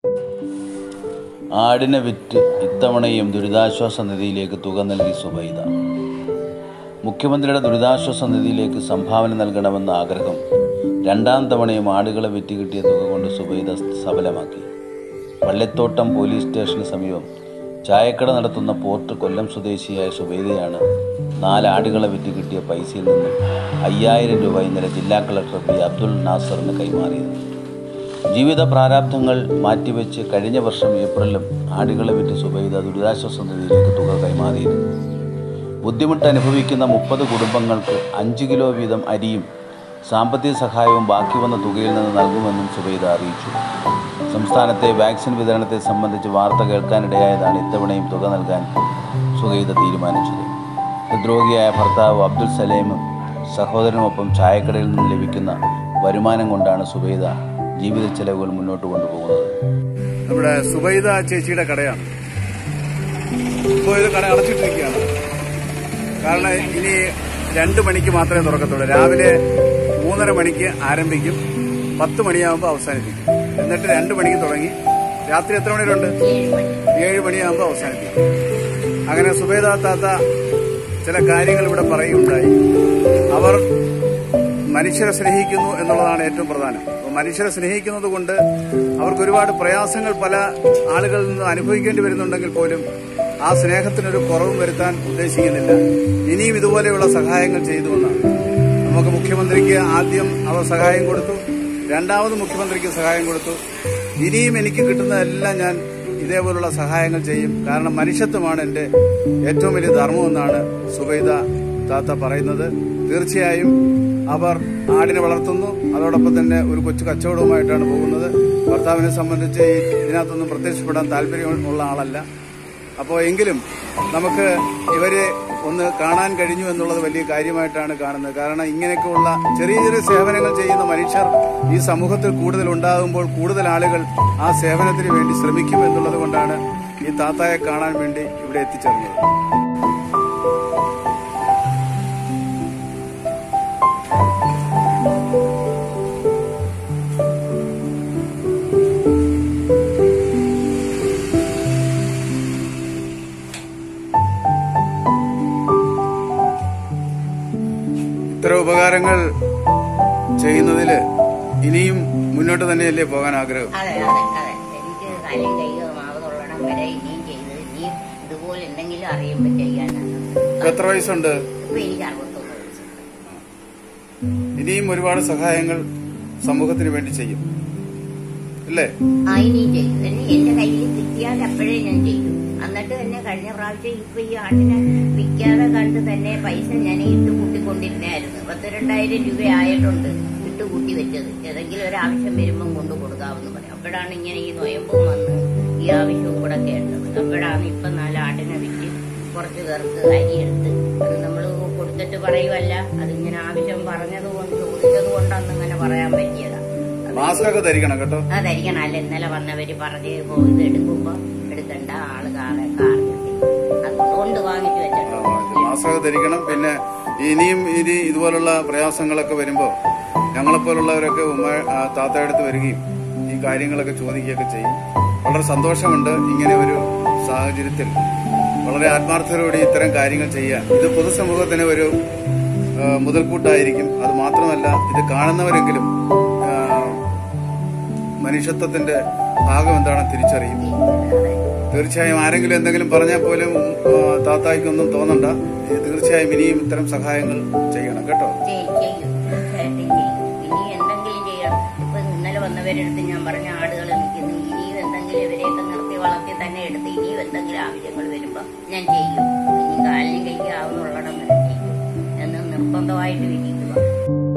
ആടിനെ വിറ്റ് ഇത്തവണയും ദുരിതാശ്വാസ നിധിയിലേക്ക് തുക നൽകി സുബൈദ മുഖ്യമന്ത്രിയുടെ ദുരിതാശ്വാസ നിധിയിലേക്ക് സംഭാവന നൽകണമെന്ന ആഗ്രഹം രണ്ടാം തവണയും ആടുകളെ വിറ്റ് കിട്ടിയ തുക കൊണ്ട് സുബൈദ സഫലമാക്കി പള്ളിത്തോട്ടം പോലീസ് സ്റ്റേഷന് സമീപം ചായക്കട നടത്തുന്ന പോർട്ട് കൊല്ലം സ്വദേശിയായ സുബൈദയാണ് നാല് ആടുകളെ വിറ്റ് കിട്ടിയ പൈസയിൽ നിന്നും അയ്യായിരം രൂപ ഇന്നലെ ജില്ലാ കളക്ടർ പി അബ്ദുൾ നാസറിന് കൈമാറിയത് ജീവിത പ്രാരാബ്ധങ്ങൾ മാറ്റിവെച്ച് കഴിഞ്ഞ വർഷം ഏപ്രിലും ആടുകളെ വിറ്റ് സുബൈദ ദുരിതാശ്വാസ നിധിയിലേക്ക് തുക കൈമാറിയിരുന്നു ബുദ്ധിമുട്ട് അനുഭവിക്കുന്ന മുപ്പത് കുടുംബങ്ങൾക്ക് അഞ്ച് കിലോ വീതം അരിയും സാമ്പത്തിക സഹായവും ബാക്കി വന്ന തുകയിൽ നിന്ന് നൽകുമെന്നും സുബൈദ അറിയിച്ചു സംസ്ഥാനത്തെ വാക്സിൻ വിതരണത്തെ സംബന്ധിച്ച് വാർത്ത കേൾക്കാനിടയായതാണ് ഇത്തവണയും തുക നൽകാൻ സുബൈദ തീരുമാനിച്ചത് ഹൃദ്രോഗിയായ ഭർത്താവ് അബ്ദുൽ സലേമും സഹോദരനുമൊപ്പം ചായക്കടയിൽ നിന്ന് ലഭിക്കുന്ന വരുമാനം കൊണ്ടാണ് സുബൈദ ജീവിത ചെലവുകൾ മുന്നോട്ട് കൊണ്ടുപോകുന്നത് നമ്മുടെ സുബൈദ ചേച്ചിയുടെ കടയാണ് ഇപ്പോൾ ഇത് കട അടച്ചിട്ടിരിക്കുകയാണ് കാരണം ഇനി രണ്ട് മണിക്ക് മാത്രമേ തുറക്കത്തുള്ളൂ രാവിലെ മൂന്നര മണിക്ക് ആരംഭിക്കും പത്ത് മണിയാകുമ്പോൾ അവസാനിപ്പിക്കും എന്നിട്ട് രണ്ട് മണിക്ക് തുടങ്ങി രാത്രി എത്ര മണി വരെയുണ്ട് ഏഴ് മണിയാകുമ്പോൾ അവസാനിപ്പിക്കും അങ്ങനെ സുബൈദ താത്ത ചില കാര്യങ്ങൾ ഇവിടെ പറയുകയുണ്ടായി അവർ മനുഷ്യരെ സ്നേഹിക്കുന്നു എന്നുള്ളതാണ് ഏറ്റവും പ്രധാനം അപ്പോൾ മനുഷ്യരെ സ്നേഹിക്കുന്നത് കൊണ്ട് അവർക്ക് ഒരുപാട് പ്രയാസങ്ങൾ പല ആളുകളിൽ നിന്ന് അനുഭവിക്കേണ്ടി വരുന്നുണ്ടെങ്കിൽ പോലും ആ സ്നേഹത്തിനൊരു കുറവും വരുത്താൻ ഉദ്ദേശിക്കുന്നില്ല ഇനിയും ഇതുപോലെയുള്ള സഹായങ്ങൾ ചെയ്തുവെന്നാണ് നമുക്ക് മുഖ്യമന്ത്രിക്ക് ആദ്യം അവർ സഹായം കൊടുത്തു രണ്ടാമത് മുഖ്യമന്ത്രിക്ക് സഹായം കൊടുത്തു ഇനിയും എനിക്ക് കിട്ടുന്നതെല്ലാം ഞാൻ ഇതേപോലുള്ള സഹായങ്ങൾ ചെയ്യും കാരണം മനുഷ്യത്വമാണ് എൻ്റെ ഏറ്റവും വലിയ ധർമ്മമെന്നാണ് സുബൈദ താത്ത പറയുന്നത് തീർച്ചയായും അവർ ആടിനെ വളർത്തുന്നു അതോടൊപ്പം തന്നെ ഒരു കൊച്ചു കച്ചവടവുമായിട്ടാണ് പോകുന്നത് ഭർത്താവിനെ സംബന്ധിച്ച് ഈ ഇതിനകത്തൊന്നും പ്രത്യക്ഷപ്പെടാൻ താല്പര്യമുള്ള ആളല്ല അപ്പോൾ എങ്കിലും നമുക്ക് ഇവരെ ഒന്ന് കാണാൻ കഴിഞ്ഞു എന്നുള്ളത് വലിയ കാര്യമായിട്ടാണ് കാണുന്നത് കാരണം ഇങ്ങനെയൊക്കെയുള്ള ചെറിയ ചെറിയ സേവനങ്ങൾ ചെയ്യുന്ന മനുഷ്യർ ഈ സമൂഹത്തിൽ കൂടുതൽ ഉണ്ടാകുമ്പോൾ കൂടുതൽ ആളുകൾ ആ സേവനത്തിന് വേണ്ടി ശ്രമിക്കും എന്നുള്ളത് കൊണ്ടാണ് ഈ താത്തായെ കാണാൻ വേണ്ടി ഇവിടെ എത്തിച്ചേർന്നത് ഇത്തരം ഉപകാരങ്ങൾ ചെയ്യുന്നതില് ഇനിയും മുന്നോട്ട് തന്നെയല്ലേ പോകാൻ ആഗ്രഹം അതെ അതെ അതെ എനിക്ക് കാര്യം കൈയോ മാവ് തൊള്ളണം വരെ ഇനിയും ചെയ്ത് ഇനിയും ഇതുപോലെ എന്തെങ്കിലും അറിയുമ്പോൾ ചെയ്യാനാണ് ഇപ്പൊ എത്ര വയസ്സുണ്ട് ഇപ്പൊ എനിക്ക് അറുപത്തൊന്ന് വയസ്സ് ഇനിയും ഒരുപാട് സഹായങ്ങൾ സമൂഹത്തിന് വേണ്ടി ചെയ്യും അല്ലേ ആ ഇനിയും ചെയ്തു എന്നെ എന്റെ കയ്യിൽ കിട്ടിയാൽ അപ്പോഴേ ഞാൻ ചെയ്തു എന്നിട്ട് തന്നെ കഴിഞ്ഞ പ്രാവശ്യം ഇപ്പൊ ഈ ആട്ടിനെ വിൽക്കാതെ കണ്ട് തന്നെ പൈസ ഞാൻ ഇട്ട് കൂട്ടിക്കൊണ്ടിരുന്നായിരുന്നു പത്തിരണ്ടായിരം രൂപ ആയിട്ടുണ്ട് ഇട്ട് കൂട്ടി വെച്ചത് ഏതെങ്കിലും ഒരു ആവശ്യം വരുമ്പം കൊണ്ടു കൊടുക്കാമെന്ന് പറയും അപ്പോഴാണ് ഇങ്ങനെ ഈ നൊയമ്പും വന്ന് ഈ ആവശ്യവും കൂടെ കേട്ടത് അപ്പോഴാണ് ഇപ്പൊ നാല് ആട്ടിനെ വിറ്റ് കുറച്ച് പേർക്ക് അരിയെടുത്ത് അത് നമ്മൾ കൊടുത്തിട്ട് പറയുമല്ല അതിങ്ങനെ ആവശ്യം പറഞ്ഞത് കൊണ്ട് ചോദിച്ചത് കൊണ്ടൊന്നും ഇങ്ങനെ പറയാൻ പറ്റിയതാ മാസ്ക് ഒക്കെ ധരിക്കണം കേട്ടോ അതായിരിക്കണം അല്ല ഇന്നലെ വന്നവര് പറഞ്ഞ് പോ ഇത് എടുക്കുമ്പോ എടുക്കണ്ട ആള് കാറെ കാറിഞ്ഞിട്ട് അതുകൊണ്ട് വാങ്ങിച്ചു ആ, വെച്ചിട്ടുണ്ട് മാസ്ക് ഒക്കെ ധരിക്കണം പിന്നെ ഇനിയും ഇനി ഇതുപോലുള്ള പ്രയാസങ്ങളൊക്കെ വരുമ്പോൾ ഞങ്ങളെപ്പോലുള്ളവരൊക്കെ ഉമ്മ ആ, താത്തയുടെ വരികയും ഈ കാര്യങ്ങളൊക്കെ ചോദിക്കുകയൊക്കെ ചെയ്യും വളരെ സന്തോഷമുണ്ട് ഇങ്ങനെ ഒരു സാഹചര്യത്തിൽ വളരെ ആത്മാർത്ഥതയോടെ ഇത്തരം കാര്യങ്ങൾ ചെയ്യാൻ ഇത് പൊതുസമൂഹത്തിന് ഒരു ആ, മുതൽക്കൂട്ടായിരിക്കും അത് മാത്രമല്ല ഇത് കാണുന്നവരെങ്കിലും ആ, മനുഷ്യത്വത്തിന്റെ ഭാഗം എന്താണെന്ന് തിരിച്ചറിയും തീർച്ചയായും ആരെങ്കിലും എന്തെങ്കിലും പറഞ്ഞാൽ പോലും ആ, താത്തായിക്കൊന്നും തോന്നണ്ട ഈ തീർച്ചയായും ഇനിയും ഇത്തരം സഹായങ്ങൾ ചെയ്യണം കേട്ടോ ചെയ്യും ചെയ്യും തീർച്ചയായിട്ടും ചെയ്യും ഇനി എന്തെങ്കിലും ചെയ്യണം ഇപ്പൊ ഇന്നലെ വന്നവരെടുത്ത് ഞാൻ പറഞ്ഞ ആടുകൾ നിൽക്കുന്നു ഇനിയും എന്തെങ്കിലും ഇവരെയൊക്കെ നിർത്തി വളർത്തി തന്നെ എടുത്ത് ഇനിയും എന്തെങ്കിലും ആവശ്യങ്ങൾ വരുമ്പോ ഞാൻ ചെയ്യും ഇനി കാലിനും കൈക്ക് ആവുന്നുള്ളിടം വരെ ചെയ്യും എന്ന് നിർബന്ധമായിട്ട് വിധിക്കുക